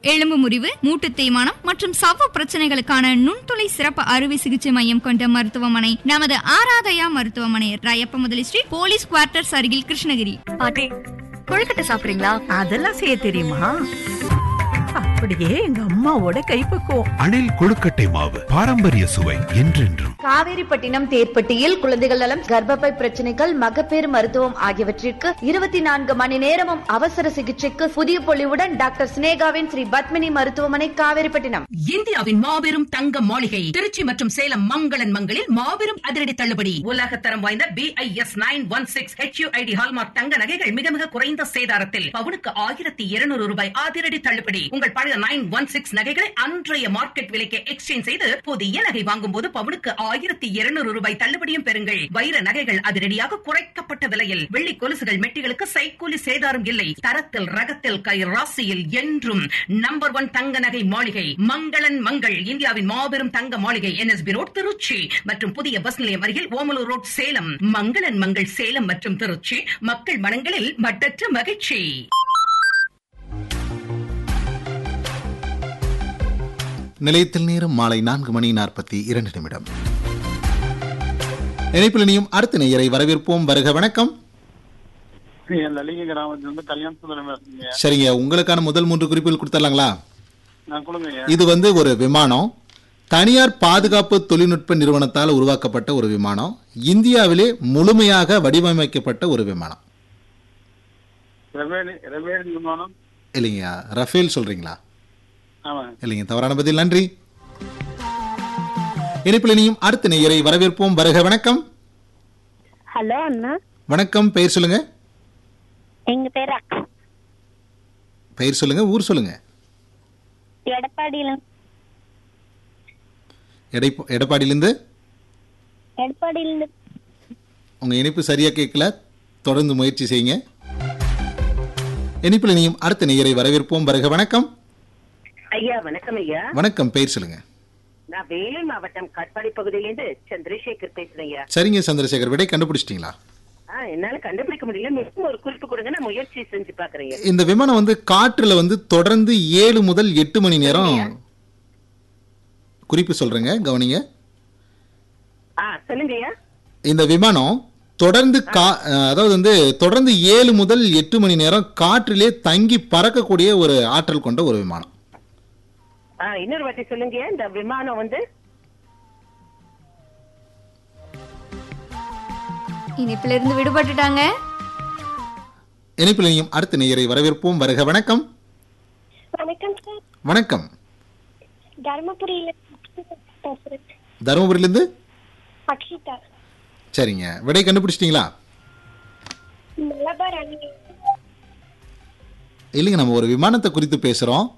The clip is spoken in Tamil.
எலும்பு முறிவு மூட்டு தேய்மானம் மற்றும் சவ்வு பிரச்சனைகளுக்கான நுண்துளை சிறப்பு அறுவை சிகிச்சை மையம் கொண்ட மருத்துவமனை நமது ஆராதயா மருத்துவமனை ராயப்ப முதலி ஸ்ட்ரீட் போலீஸ் குவார்ட்டர்ஸ் அருகில் கிருஷ்ணகிரி பாட்டி கொழுக்கட்டை சாப்பிடுறீங்களா அதெல்லாம் செய்ய தெரியுமா அப்படியே எங்க அம்மாவோட கைப்பக்குவம் அணில் கொழுக்கட்டை மாவு பாரம்பரிய சுவை என்றென்றும் காவேரிப்பட்டினம் தேர்ப்பட்டியில் குழந்தைகள் நலம் கர்ப்பப்பை பிரச்சனைகள் மகப்பேறு மருத்துவம் ஆகியவற்றிற்கு இருபத்தி நான்கு மணி நேரமும் அவசர சிகிச்சைக்கு புதிய பொலிவுடன் டாக்டர் சினேகாவின் ஸ்ரீ பத்மினி மருத்துவமனை காவேரிப்பட்டினம் இந்தியாவின் மாபெரும் தங்க மாளிகை திருச்சி மற்றும் சேலம் மங்களன் மங்களில் மாபெரும் அதிரடி தள்ளுபடி உலக தரம் வாய்ந்த B I S nine one six HUID hallmark தங்க நகைகள் மிக மிக குறைந்த சேதாரத்தில் பவுனுக்கு ஆயிரத்தி இருநூறு ரூபாய் அதிரடி தள்ளுபடி உங்கள் பழைய நைன் ஒன் சிக்ஸ் நகைகளை அன்றைய மார்க்கெட் விலைக்கு எக்ஸ்சேஞ்ச் செய்து புதிய நகை வாங்கும் போது பவுனுக்கு ஆயிரத்தி இருநூறு ரூபாய் தள்ளுபடியும் பெறுங்கள் வைர நகைகள் அதிரடியாக குறைக்கப்பட்ட விலையில் வெள்ளி கொலுசுகள் மெட்டிகளுக்கு சைக்கூலி சேதாரம் இல்லை தரத்தில் ரகத்தில் கை ராசியில் என்றும் நம்பர் ஒன் தங்க நகை மாளிகை மங்களன் மங்கள் இந்தியாவின் மாபெரும் தங்க மாளிகை என்எஸ்பி ரோட் திருச்சி மற்றும் புதிய பஸ் நிலையம் அருகில் ஓமலூர் ரோட் சேலம் மங்களன் மங்கள் சேலம் மற்றும் திருச்சி மக்கள் மனங்களில் மட்டற்ற மகிழ்ச்சி நிலையத்தில் நேரம் மாலை நான்கு மணி நாற்பத்தி இரண்டு நிமிடம் இணைப்பில் இனியும் அடுத்த நேயரை வரவேற்போம் வருக வணக்கம் என் லலிங்க கிராமத்துல கல்யாண சுந்தரம் பேசுறீங்க சரிங்க உங்களுக்கான முதல் மூன்று குறிப்புகள் கொடுத்துடலாங்களா நான் கொடுங்க இது வந்து ஒரு விமானம் தனியார் பாதுகாப்பு தொழில்நுட்ப நிறுவனத்தால் உருவாக்கப்பட்ட ஒரு விமானம் இந்தியாவிலே முழுமையாக வடிவமைக்கப்பட்ட ஒரு விமானம் ரவேணி ரவேணி விமானம் இல்லைங்க ரஃபேல் சொல்றீங்களா ஆமா இல்லைங்க தவறான பதில் நன்றி இணைப்பில் இனியும் அடுத்த நேயரை வரவேற்போம் வருக வணக்கம் ஹலோ அண்ணா வணக்கம் பெயர் சொல்லுங்க எங்க பேர் அக்கா பெயர் சொல்லுங்க ஊர் சொல்லுங்க எடப்பாடியில எடை எடப்பாடியிலேருந்து எடப்பாடியில உங்க இணைப்பு சரியா கேட்கல தொடர்ந்து முயற்சி செய்யுங்க இணைப்பில் இனியும் அடுத்த நேயரை வரவேற்போம் வருக வணக்கம் ஐயா வணக்கம் ஐயா வணக்கம் பெயர் சொல்லுங்க நான் வேலூர் மாவட்டம் காட்பாடி பகுதியிலிருந்து சந்திரசேகர் பேசுறேன் ஐயா சரிங்க சந்திரசேகர் விடை கண்டுபிடிச்சிட்டீங்களா ஆ, என்னால கண்டுபிடிக்க முடியல மேலும் ஒரு குறிப்பு கொடுங்க நான் முயற்சி செஞ்சு பாக்குறேன் ஐயா. இந்த விமானம் வந்து காற்றுல வந்து தொடர்ந்து ஏழு முதல் எட்டு மணி நேரம் குறிப்பு சொல்றேங்க கவனிங்க ஆ சொல்லுங்க ஐயா இந்த விமானம் தொடர்ந்து கா அஹ், அதாவது வந்து தொடர்ந்து ஏழு முதல் எட்டு மணி நேரம் காற்றிலே தங்கி பறக்கக்கூடிய ஒரு ஆற்றல் கொண்ட ஒரு விமானம் ஆ, இன்னொரு வாட்டி சொல்லுங்க ஐயா. இந்த விமானம் வந்து இணைப்பிலிருந்து விடுபட்டுட்டாங்க இணைப்பில் இனியும் அடுத்த நேயரை வரவேற்போம் வருக வணக்கம் வணக்கம் சார் வணக்கம் தர்மபுரியில பேசுறேன் தருமபுரியிலேருந்து அக்ஷிதா சரிங்க விடை கண்டுபிடிச்சிட்டிங்களா மலபார் அணி இல்லைங்க நம்ம ஒரு விமானத்தை குறித்து பேசுகிறோம்